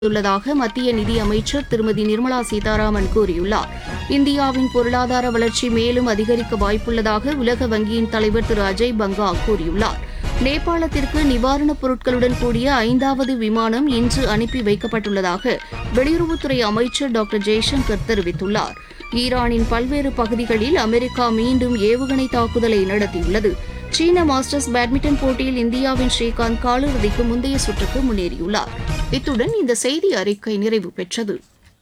உள்ளதாக மத்திய நிதி அமைச்சர் திருமதி நிர்மலா சீதாராமன் கூறியுள்ளார் இந்தியாவின் பொருளாதார வளர்ச்சி மேலும் அதிகரிக்க வாய்ப்புள்ளதாக உலக வங்கியின் தலைவர் திரு அஜய் பங்கா கூறியுள்ளார் நேபாளத்திற்கு நிவாரணப் பொருட்களுடன் கூடிய ஐந்தாவது விமானம் இன்று அனுப்பி வைக்கப்பட்டுள்ளதாக வெளியுறவுத்துறை அமைச்சர் டாக்டர் ஜெய்சங்கர் தெரிவித்துள்ளார் ஈரானின் பல்வேறு பகுதிகளில் அமெரிக்கா மீண்டும் ஏவுகணை தாக்குதலை நடத்தியுள்ளது சீன மாஸ்டர்ஸ் பேட்மிண்டன் போட்டியில் இந்தியாவின் ஸ்ரீகாந்த் காலிறுதிக்கு முந்தைய சுற்றுக்கு முன்னேறியுள்ளார் இத்துடன் இந்த செய்தி அறிக்கை நிறைவு பெற்றது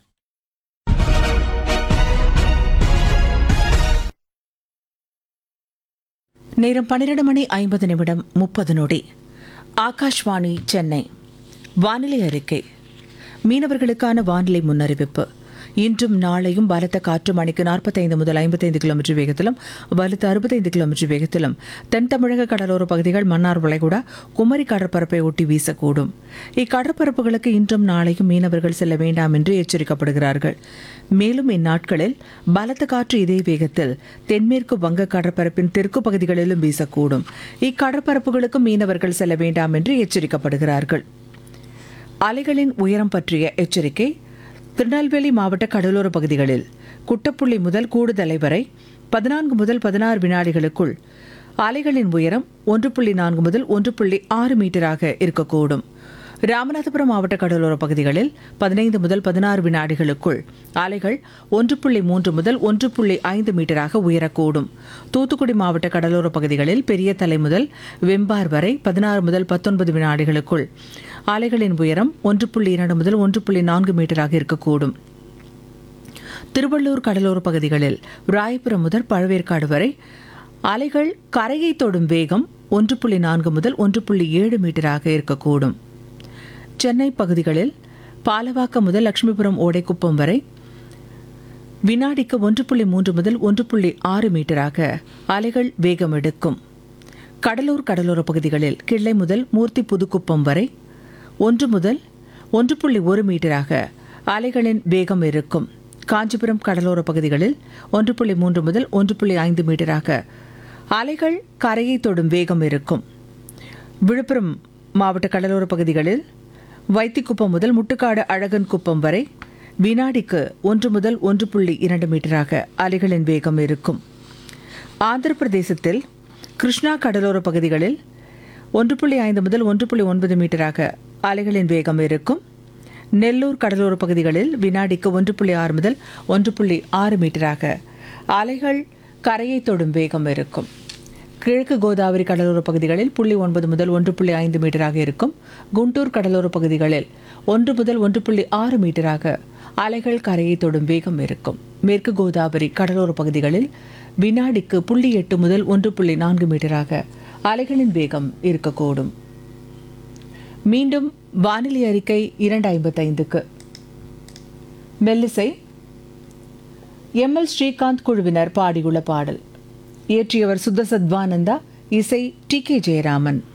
நேரம் பன்னிரண்டு மணி ஐம்பது நிமிடம் முப்பது நொடி ஆகாஷ்வாணி சென்னை வானிலை அறிக்கை மீனவர்களுக்கான வானிலை முன்னறிவிப்பு இன்றும் நாளையும் பலத்த காற்று மணிக்கு நாற்பத்தைந்து முதல் ஐம்பத்தைந்து கிலோமீட்டர் வேகத்திலும் வலுத்த அறுபத்தைந்து கிலோமீட்டர் வேகத்திலும் தென் தமிழக கடலோர பகுதிகள் மன்னார் வளைகுடா குமரி கடற்பரப்பை ஒட்டி வீசக்கூடும் இக்கடற்பரப்புகளுக்கு இன்றும் நாளையும் மீனவர்கள் செல்ல வேண்டாம் என்று எச்சரிக்கப்படுகிறார்கள் மேலும் இந்நாட்களில் பலத்த காற்று இதே வேகத்தில் தென்மேற்கு வங்க கடற்பரப்பின் தெற்கு பகுதிகளிலும் வீசக்கூடும் இக்கடற்பரப்புகளுக்கு மீனவர்கள் செல்ல வேண்டாம் என்று எச்சரிக்கப்படுகிறார்கள் அலைகளின் உயரம் பற்றிய எச்சரிக்கை திருநெல்வேலி மாவட்ட கடலோர பகுதிகளில் குட்டப்புள்ளி முதல் கூடுதலை வரை பதினான்கு முதல் பதினாறு வினாடிகளுக்குள் அலைகளின் உயரம் ஒன்று புள்ளி நான்கு முதல் ஒன்று புள்ளி ஆறு மீட்டராக இருக்கக்கூடும் ராமநாதபுரம் மாவட்ட கடலோர பகுதிகளில் பதினைந்து முதல் பதினாறு வினாடிகளுக்குள் அலைகள் ஒன்று புள்ளி மூன்று முதல் ஒன்று புள்ளி ஐந்து மீட்டராக உயரக்கூடும் தூத்துக்குடி மாவட்ட கடலோர பகுதிகளில் பெரிய தலை முதல் வெம்பார் வரை பதினாறு முதல் பத்தொன்பது வினாடிகளுக்குள் அலைகளின் உயரம் ஒன்று புள்ளி இரண்டு முதல் ஒன்று புள்ளி நான்கு மீட்டராக இருக்கக்கூடும் திருவள்ளூர் கடலோர பகுதிகளில் ராயபுரம் முதல் பழவேற்காடு வரை அலைகள் கரையை தொடும் வேகம் ஒன்று புள்ளி நான்கு முதல் ஒன்று புள்ளி ஏழு மீட்டராக இருக்கக்கூடும் சென்னை பகுதிகளில் பாலவாக்கம் முதல் லட்சுமிபுரம் ஓடைக்குப்பம் வரை வினாடிக்கு ஒன்று புள்ளி மூன்று முதல் ஒன்று புள்ளி ஆறு மீட்டராக அலைகள் வேகம் எடுக்கும் கடலூர் கடலோர பகுதிகளில் கிள்ளை முதல் மூர்த்தி புதுக்குப்பம் வரை ஒன்று முதல் ஒன்று புள்ளி ஒரு மீட்டராக அலைகளின் வேகம் இருக்கும் காஞ்சிபுரம் கடலோர பகுதிகளில் ஒன்று புள்ளி மூன்று முதல் ஒன்று புள்ளி ஐந்து மீட்டராக அலைகள் கரையை தொடும் வேகம் இருக்கும் விழுப்புரம் மாவட்ட கடலோர பகுதிகளில் வைத்திக்குப்பம் முதல் முட்டுக்காடு அழகன் குப்பம் வரை வினாடிக்கு ஒன்று முதல் ஒன்று புள்ளி இரண்டு மீட்டராக அலைகளின் வேகம் இருக்கும் ஆந்திர பிரதேசத்தில் கிருஷ்ணா கடலோர பகுதிகளில் ஒன்று புள்ளி ஐந்து முதல் ஒன்று புள்ளி ஒன்பது மீட்டராக அலைகளின் வேகம் இருக்கும் நெல்லூர் கடலோர பகுதிகளில் வினாடிக்கு ஒன்று புள்ளி ஆறு முதல் ஒன்று புள்ளி ஆறு மீட்டராக அலைகள் கரையை தொடும் வேகம் இருக்கும் கிழக்கு கோதாவரி கடலோர பகுதிகளில் புள்ளி ஒன்பது முதல் ஒன்று புள்ளி ஐந்து மீட்டராக இருக்கும் குண்டூர் கடலோர பகுதிகளில் ஒன்று முதல் ஒன்று புள்ளி ஆறு மீட்டராக அலைகள் கரையை தொடும் வேகம் இருக்கும் மேற்கு கோதாவரி கடலோர பகுதிகளில் வினாடிக்கு புள்ளி எட்டு முதல் ஒன்று புள்ளி நான்கு மீட்டராக அலைகளின் வேகம் இருக்கக்கூடும் மீண்டும் வானிலை அறிக்கை இரண்டு ஐம்பத்தைந்துக்கு மெல்லிசை எம் எல் ஸ்ரீகாந்த் குழுவினர் பாடியுள்ள பாடல் இயற்றியவர் சுத்த சத்வானந்தா இசை டி கே ஜெயராமன்